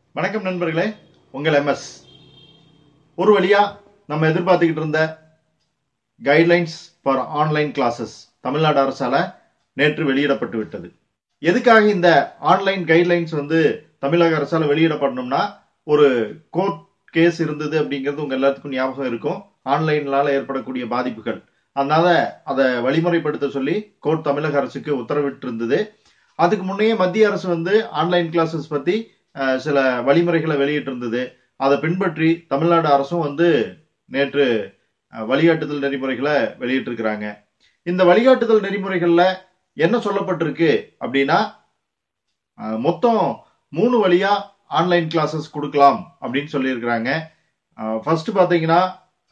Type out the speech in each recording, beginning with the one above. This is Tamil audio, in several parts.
வணக்கம் நண்பர்களே உங்கள் எம்எஸ் ஒரு வழியா நம்ம எதிர்பார்த்துக்கிட்டு இருந்த guidelines for online classes Tamil Nadu அரசால நேற்று வெளியிடப்பட்டு விட்டது எதுக்காக இந்த ஆன்லைன் கைட்லைன்ஸ் வந்து தமிழக அரசால வெளியிடப்படணும்னா ஒரு கோர்ட் கேஸ் இருந்தது அப்படிங்கிறது உங்க எல்லாத்துக்கும் ஞாபகம் இருக்கும் ஆன்லைன்னால ஏற்படக்கூடிய பாதிப்புகள் அதனால அதை வழிமுறைப்படுத்த சொல்லி கோர்ட் தமிழக அரசுக்கு உத்தரவிட்டு இருந்தது அதுக்கு முன்னையே மத்திய அரசு வந்து ஆன்லைன் கிளாஸஸ் பத்தி அஹ், சில வழிமுறைகளை வெளியிட்டு இருந்தது அதை பின்பற்றி தமிழ்நாடு அரசும் வந்து நேற்று அஹ், வழிகாட்டுதல் நெறிமுறைகளை வெளியிட்டிருக்கிறாங்க இந்த வழிகாட்டுதல் நெறிமுறைகள்ல என்ன சொல்லப்பட்டிருக்கு அப்படின்னா அஹ், மொத்தம் மூணு வழியா ஆன்லைன் கிளாஸஸ் கொடுக்கலாம் அப்படின்னு சொல்லியிருக்கிறாங்க ஃபர்ஸ்ட் பார்த்தீங்கன்னா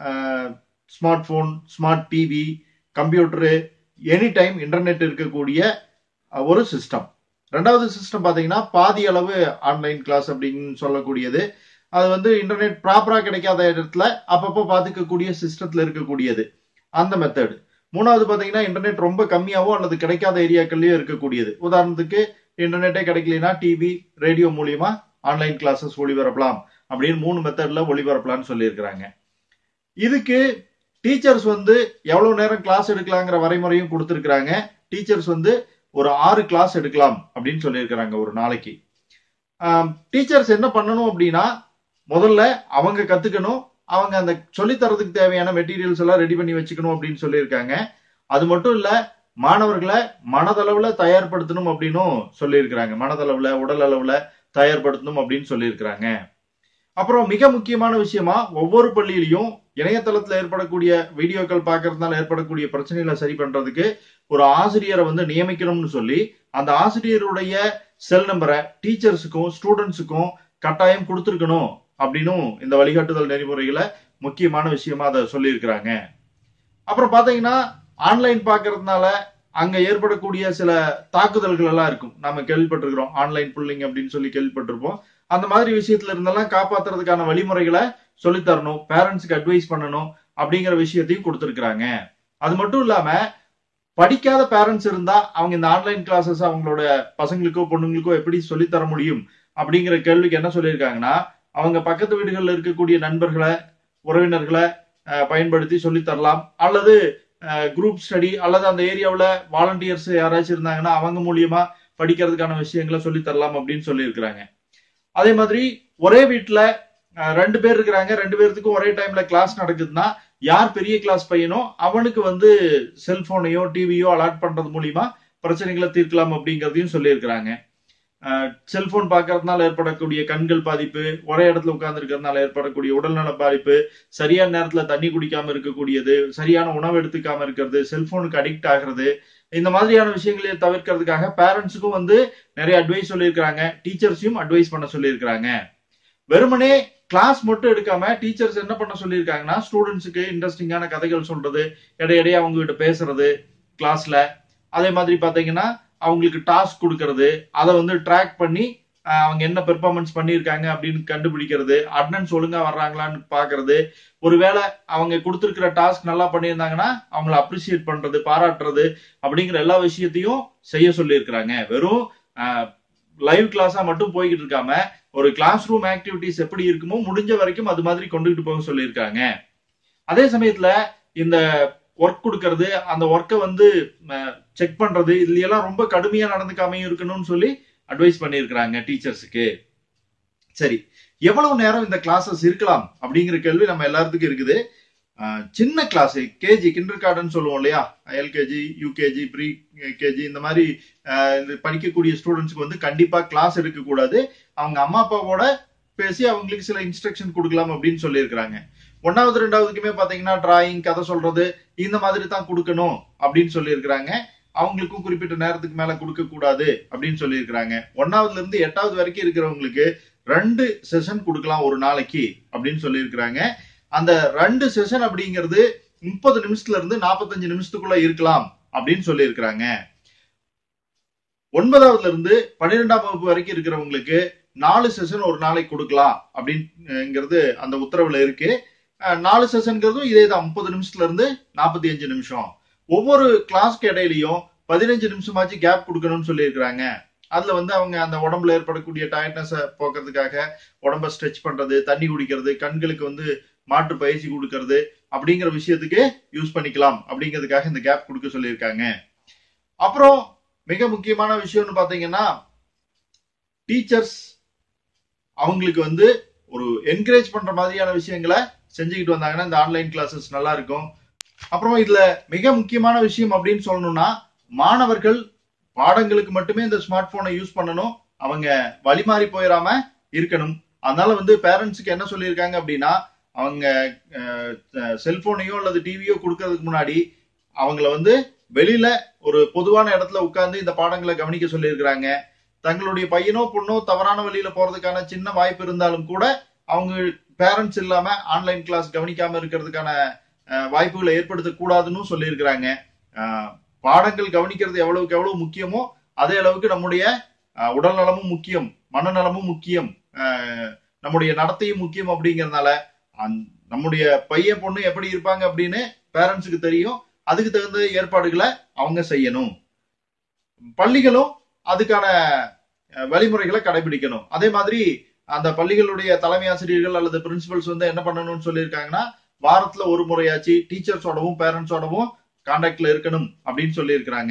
smart phone smart TV computer any time internet இருக்கக்கூடிய அஹ், ஒரு சிஸ்டம் ரெண்டாவது சிஸ்டம் பார்த்தீங்கன்னா பாதி அளவு ஆன்லைன் கிளாஸ் அப்படின்னு சொல்லக்கூடியது அது வந்து இன்டர்நெட் ப்ராப்பரா கிடைக்காத இடத்துல அப்பப்போ பார்த்துக்கக்கூடிய சிஸ்டத்துல இருக்கக்கூடியது அந்த மெத்தட் மூணாவது பார்த்தீங்கன்னா இன்டர்நெட் ரொம்ப கம்மியாவோ அல்லது கிடைக்காத ஏரியாக்கள்லயோ இருக்கக்கூடியது உதாரணத்துக்கு இன்டர்நெட்டே கிடைக்கலனா டிவி ரேடியோ மூலியமா ஆன்லைன் கிளாஸஸ் ஒளிபரப்பலாம் அப்படின்னு மூணு மெத்தட்ல ஒளிபரப்பலாம்னு சொல்லியிருக்கிறாங்க இதுக்கு டீச்சர்ஸ் வந்து எவ்வளவு நேரம் கிளாஸ் எடுக்கலாங்கிற வரைமுறையும் கொடுத்துருக்காங்க டீச்சர்ஸ் வந்து ஒரு ஆறு கிளாஸ் எடுக்கலாம் அப்படின்னு சொல்லியிருக்கிறாங்க ஒரு நாளைக்கு டீச்சர்ஸ் என்ன பண்ணணும் அப்படின்னா முதல்ல அவங்க கத்துக்கணும் அவங்க அந்த சொல்லித்தரதுக்கு தேவையான மெட்டீரியல்ஸ் எல்லாம் ரெடி பண்ணி வச்சுக்கணும் அப்படின்னு சொல்லியிருக்காங்க அது மட்டும் இல்ல மாணவர்களை மனதளவுல தயார்படுத்தணும் அப்படின்னும் சொல்லியிருக்கிறாங்க மனதளவுல உடல் அளவுல தயார்படுத்தணும் அப்படின்னு சொல்லியிருக்கிறாங்க அப்புறம் மிக முக்கியமான விஷயமா ஒவ்வொரு பள்ளியிலையும் இணையதளத்துல ஏற்படக்கூடிய வீடியோக்கள் பார்க்கறதுனால ஏற்படக்கூடிய பிரச்சனைகளை சரி பண்றதுக்கு ஒரு ஆசிரியரை வந்து நியமிக்கணும்னு சொல்லி அந்த ஆசிரியருடைய செல் நம்பரை டீச்சர்ஸுக்கும் ஸ்டூடெண்ட்ஸுக்கும் கட்டாயம் கொடுத்துருக்கணும் அப்படின்னும் இந்த வழிகாட்டுதல் நெறிமுறைகளை முக்கியமான விஷயமா அதை சொல்லியிருக்கிறாங்க அப்புறம் பாத்தீங்கன்னா ஆன்லைன் பார்க்கறதுனால அங்க ஏற்படக்கூடிய சில தாக்குதல்கள் எல்லாம் இருக்கும் நம்ம கேள்விப்பட்டிருக்கிறோம் ஆன்லைன் புல்லிங் அப்படின்னு சொல்லி கேள்விப்பட்டிருப்போம் அந்த மாதிரி விஷயத்துல இருந்தெல்லாம் காப்பாத்துறதுக்கான வழிமுறைகளை சொல்லித் தரணும் பேரண்ட்ஸ்க்கு அட்வைஸ் பண்ணணும் அப்படிங்கிற விஷயத்தையும் கொடுத்துருக்காங்க அது மட்டும் இல்லாம படிக்காத பேரண்ட்ஸ் இருந்தா அவங்க இந்த ஆன்லைன் கிளாஸஸ் அவங்களோட பசங்களுக்கோ பொண்ணுங்களுக்கோ எப்படி சொல்லித் தர முடியும் அப்படிங்கிற கேள்விக்கு என்ன சொல்லியிருக்காங்கன்னா அவங்க பக்கத்து வீடுகளில் இருக்கக்கூடிய நண்பர்களை உறவினர்களை அஹ், பயன்படுத்தி சொல்லித் தரலாம் அல்லது குரூப் ஸ்டடி அல்லது அந்த ஏரியாவில் வாலண்டியர்ஸ் யாராச்சும் இருந்தாங்கன்னா அவங்க மூலியமா படிக்கிறதுக்கான விஷயங்களை சொல்லித் தரலாம் அப்படின்னு சொல்லியிருக்கிறாங்க அதே மாதிரி ஒரே வீட்டில் ரெண்டு பேர் இருக்கிறாங்க ரெண்டு பேர்த்துக்கும் ஒரே டைம்ல கிளாஸ் நடக்குதுன்னா யார் பெரிய கிளாஸ் பையனோ அவனுக்கு வந்து செல்போனையோ டிவியோ அலாட் பண்றது மூலியமா பிரச்சனைகளை தீர்க்கலாம் அப்படிங்கிறதையும் சொல்லியிருக்கிறாங்க செல்போன் பார்க்கறதுனால ஏற்படக்கூடிய கண்கள் பாதிப்பு ஒரே இடத்துல உட்கார்ந்து இருக்கிறதுனால ஏற்படக்கூடிய உடல்நல பாதிப்பு சரியான நேரத்துல தண்ணி குடிக்காம இருக்கக்கூடியது சரியான உணவு எடுத்துக்காம இருக்கிறது செல்போனுக்கு அடிக்ட் ஆகிறது இந்த மாதிரியான விஷயங்களை தவிர்க்கிறதுக்காக பேரண்ட்ஸுக்கும் வந்து நிறைய அட்வைஸ் சொல்லியிருக்கிறாங்க டீச்சர்ஸையும் அட்வைஸ் பண்ண சொல்லியிருக்கிறாங்க வெறுமனே கிளாஸ் மட்டும் எடுக்காம டீச்சர்ஸ் என்ன பண்ண சொல்லியிருக்காங்கன்னா ஸ்டூடெண்ட்ஸுக்கு இன்ட்ரெஸ்டிங்கான கதைகள் சொல்றது இடையிடையே அவங்க கிட்ட பேசுறது கிளாஸ்ல அதே மாதிரி பாத்தீங்கன்னா அவங்களுக்கு டாஸ்க் கொடுக்கறது அதை வந்து ட்ராக் பண்ணி அஹ், அவங்க என்ன பெர்ஃபார்மன்ஸ் பண்ணியிருக்காங்க அப்படின்னு கண்டுபிடிக்கிறது அட்டனன்ஸ் ஒழுங்கா வர்றாங்களான்னு பாக்குறது ஒருவேளை அவங்க கொடுத்துருக்கிற டாஸ்க் நல்லா பண்ணியிருந்தாங்கன்னா அவங்கள அப்ரிசியேட் பண்றது பாராட்டுறது அப்படிங்கிற எல்லா விஷயத்தையும் செய்ய சொல்லியிருக்கிறாங்க வெறும் லைவ் கிளாஸா மட்டும் போய்கிட்டு இருக்காம ஒரு கிளாஸ் ரூம் ஆக்டிவிட்டிஸ் எப்படி இருக்குமோ முடிஞ்ச வரைக்கும் அது மாதிரி கொண்டுகிட்டு போக சொல்லியிருக்காங்க அதே சமயத்துல இந்த ஒர்க் கொடுக்கறது அந்த ஒர்க்கை வந்து செக் பண்றது இதுல எல்லாம் ரொம்ப கடுமையா நடந்துக்காமையும் இருக்கணும்னு சொல்லி அட்வைஸ் பண்ணியிருக்கிறாங்க டீச்சர்ஸுக்கு சரி எவ்வளவு நேரம் இந்த கிளாஸஸ் இருக்கலாம் அப்படிங்கிற கேள்வி நம்ம எல்லாத்துக்கும் இருக்குது அஹ், சின்ன கிளாஸ் கேஜி கிண்டர் கார்டன் சொல்லுவோம் இல்லையா எல்கேஜி யூகேஜி ப்ரீ கேஜி இந்த மாதிரி அஹ், இது படிக்கக்கூடிய ஸ்டூடெண்ட்ஸ்க்கு வந்து கண்டிப்பா கிளாஸ் எடுக்கக்கூடாது அவங்க அம்மா அப்பாவோட பேசி அவங்களுக்கு சில இன்ஸ்ட்ரக்ஷன் கொடுக்கலாம் அப்படின்னு சொல்லியிருக்கிறாங்க ஒன்னாவது ரெண்டாவதுக்குமே பாத்தீங்கன்னா டிராயிங் கதை சொல்றது இந்த மாதிரி தான் கொடுக்கணும் அப்படின்னு சொல்லியிருக்கிறாங்க அவங்களுக்கும் குறிப்பிட்ட நேரத்துக்கு மேல கொடுக்க கூடாது அப்படின்னு சொல்லியிருக்கிறாங்க ஒன்னாவதுல இருந்து எட்டாவது வரைக்கும் இருக்கிறவங்களுக்கு ரெண்டு செஷன் கொடுக்கலாம் ஒரு நாளைக்கு அப்படின்னு சொல்லியிருக்கிறாங்க அந்த ரெண்டு செஷன் அப்படிங்கிறது முப்பது நிமிஷத்துல இருந்து நாற்பத்தஞ்சு நிமிஷத்துக்குள்ள இருக்கலாம் அப்படின்னு சொல்லியிருக்கிறாங்க ஒன்பதாவதுல இருந்து பன்னிரெண்டாம் வகுப்பு வரைக்கும் இருக்கிறவங்களுக்கு நாலு செஷன் ஒரு நாளைக்கு கொடுக்கலாம் அப்படிங்கிறது அந்த உத்தரவுல இருக்கு அஹ் நாலு செஷன்ங்கிறதும் இதே தான் முப்பது நிமிஷத்துல இருந்து நாற்பத்தி அஞ்சு நிமிஷம் ஒவ்வொரு கிளாஸ்க்கு இடையிலையும் பதினஞ்சு நிமிஷமாச்சு கேப் கொடுக்கணும்னு சொல்லியிருக்கிறாங்க அதுல வந்து அவங்க அந்த உடம்புல ஏற்படக்கூடிய டயர்ட்னஸை போக்குறதுக்காக உடம்ப ஸ்ட்ரெச் பண்றது தண்ணி குடிக்கிறது கண்களுக்கு வந்து மாற்று பயிற்சி கொடுக்கறது அப்படிங்கிற விஷயத்துக்கு யூஸ் பண்ணிக்கலாம் அப்படிங்கிறதுக்காக இந்த கேப் கொடுக்க சொல்லியிருக்காங்க அப்புறம் மிக முக்கியமான விஷயம்னு பாத்தீங்கன்னா டீச்சர்ஸ் அவங்களுக்கு வந்து ஒரு என்கரேஜ் பண்ற மாதிரியான விஷயங்களை செஞ்சுக்கிட்டு வந்தாங்கன்னா இந்த ஆன்லைன் கிளாஸஸ் நல்லா இருக்கும் அப்புறம் இதுல மிக முக்கியமான விஷயம் அப்படின்னு சொல்லணும்னா மாணவர்கள் பாடங்களுக்கு மட்டுமே இந்த ஸ்மார்ட் போனை யூஸ் பண்ணணும் அவங்க வழிமாறி போயிடாம இருக்கணும் அதனால வந்து பேரண்ட்ஸுக்கு என்ன சொல்லியிருக்காங்க அப்படின்னா அவங்க செல்போனையோ அல்லது டிவியோ கொடுக்கறதுக்கு முன்னாடி அவங்கள வந்து வெளியில ஒரு பொதுவான இடத்துல உட்கார்ந்து இந்த பாடங்களை கவனிக்க சொல்லியிருக்கிறாங்க தங்களுடைய பையனோ பொண்ணோ தவறான வழியில போறதுக்கான சின்ன வாய்ப்பு இருந்தாலும் கூட அவங்க பேரண்ட்ஸ் இல்லாம ஆன்லைன் கிளாஸ் கவனிக்காம இருக்கிறதுக்கான வாய்ப்புகளை ஏற்படுத்த கூடாதுன்னு சொல்லியிருக்கிறாங்க பாடங்கள் கவனிக்கிறது எவ்வளவுக்கு எவ்வளவு முக்கியமோ அதே அளவுக்கு நம்முடைய உடல் நலமும் முக்கியம் மனநலமும் முக்கியம் நம்முடைய நடத்தையும் முக்கியம் அப்படிங்கறதுனால நம்முடைய பையன் பொண்ணு எப்படி இருப்பாங்க அப்படின்னு பேரண்ட்ஸுக்கு தெரியும் அதுக்கு தகுந்த ஏற்பாடுகளை அவங்க செய்யணும் பள்ளிகளும் அதுக்கான வழிமுறைகளை கடைபிடிக்கணும் அதே மாதிரி அந்த பள்ளிகளுடைய தலைமை ஆசிரியர்கள் அல்லது பிரின்சிபல்ஸ் வந்து என்ன பண்ணணும்னு சொல்லியிருக்காங்கன்னா வாரத்துல ஒரு முறையாச்சு டீச்சர்ஸோடவும் பேரண்ட்ஸோடவும் கான்டாக்ட்ல இருக்கணும் அப்படின்னு சொல்லியிருக்கிறாங்க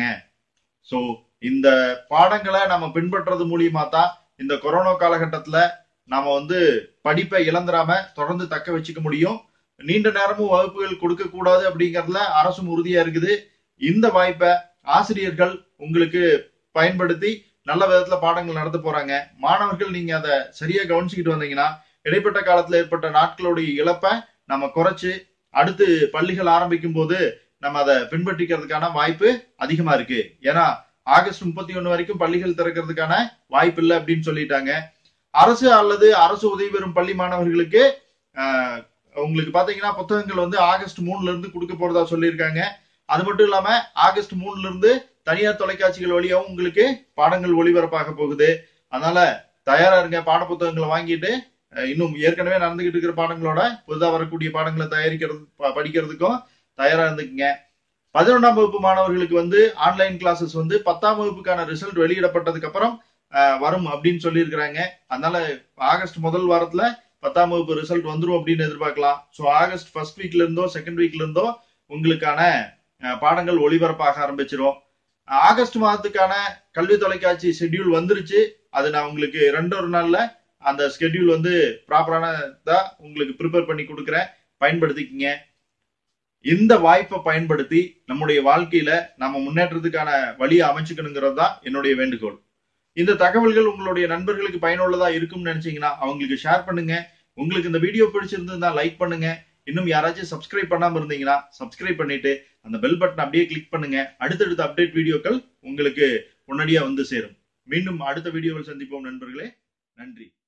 ஸோ இந்த பாடங்களை நம்ம பின்பற்றது மூலியமா தான் இந்த கொரோனா காலகட்டத்துல நாம வந்து படிப்பை இழந்துடாம தொடர்ந்து தக்க வச்சுக்க முடியும் நீண்ட நேரமும் வகுப்புகள் கொடுக்க கூடாது அப்படிங்கறதுல அரசும் உறுதியா இருக்குது இந்த வாய்ப்பை ஆசிரியர்கள் உங்களுக்கு பயன்படுத்தி நல்ல விதத்துல பாடங்கள் நடத்த போறாங்க மாணவர்கள் நீங்க அதை சரியா கவனிச்சுக்கிட்டு வந்தீங்கன்னா இடைப்பட்ட காலத்துல ஏற்பட்ட நாட்களுடைய இழப்பை நம்ம குறைச்சு அடுத்து பள்ளிகள் ஆரம்பிக்கும் போது நம்ம அதை பின்பற்றிக்கிறதுக்கான வாய்ப்பு அதிகமா இருக்கு ஏன்னா ஆகஸ்ட் முப்பத்தி ஒண்ணு வரைக்கும் பள்ளிகள் திறக்கிறதுக்கான வாய்ப்பு இல்லை அப்படின்னு சொல்லிட்டாங்க அரசு அல்லது அரசு உதவி பெறும் பள்ளி மாணவர்களுக்கு உங்களுக்கு பாத்தீங்கன்னா புத்தகங்கள் வந்து ஆகஸ்ட் மூணுல இருந்து கொடுக்க போறதா சொல்லியிருக்காங்க அது மட்டும் இல்லாம ஆகஸ்ட் மூணுல இருந்து தனியார் தொலைக்காட்சிகள் வழியாவும் உங்களுக்கு பாடங்கள் ஒளிபரப்பாக போகுது அதனால தயாரா இருங்க பாட புத்தகங்களை வாங்கிட்டு இன்னும் ஏற்கனவே நடந்துகிட்டு இருக்கிற பாடங்களோட புதுதா வரக்கூடிய பாடங்களை தயாரிக்கிறது படிக்கிறதுக்கும் தயாரா இருந்துக்குங்க பதினொன்றாம் வகுப்பு மாணவர்களுக்கு வந்து ஆன்லைன் கிளாஸஸ் வந்து பத்தாம் வகுப்புக்கான ரிசல்ட் வெளியிடப்பட்டதுக்கு அப்புறம் வரும் அப்படின்னு சொல்லியிருக்கிறாங்க அதனால ஆகஸ்ட் முதல் வாரத்துல பத்தாம் வகுப்பு ரிசல்ட் வந்துரும் அப்படின்னு எதிர்பார்க்கலாம் ஸோ ஆகஸ்ட் ஃபர்ஸ்ட் வீக்ல இருந்தோ செகண்ட் வீக்ல இருந்தோ உங்களுக்கான பாடங்கள் ஒளிபரப்பாக ஆரம்பிச்சிரும் ஆகஸ்ட் மாதத்துக்கான கல்வி தொலைக்காட்சி ஷெட்யூல் வந்துருச்சு அது நான் உங்களுக்கு ரெண்டு ஒரு நாள்ல அந்த ஸ்கெட்யூல் வந்து ப்ராப்பரானதா உங்களுக்கு ப்ரிப்பேர் பண்ணி கொடுக்குறேன் பயன்படுத்திக்கிங்க இந்த வாய்ப்பை பயன்படுத்தி நம்முடைய வாழ்க்கையில நம்ம முன்னேற்றத்துக்கான வழியை அமைச்சுக்கணுங்கிறது தான் என்னுடைய வேண்டுகோள் இந்த தகவல்கள் உங்களுடைய நண்பர்களுக்கு பயனுள்ளதா இருக்கும்னு நினைச்சீங்கன்னா அவங்களுக்கு ஷேர் பண்ணுங்க உங்களுக்கு இந்த வீடியோ பிடிச்சிருந்தா லைக் பண்ணுங்க இன்னும் யாராச்சும் சப்ஸ்கிரைப் பண்ணாம இருந்தீங்கன்னா சப்ஸ்கிரைப் பண்ணிட்டு அந்த பெல் பட்டன் அப்படியே கிளிக் பண்ணுங்க அடுத்தடுத்த அப்டேட் வீடியோக்கள் உங்களுக்கு உடனடியா வந்து சேரும் மீண்டும் அடுத்த வீடியோவில் சந்திப்போம் நண்பர்களே நன்றி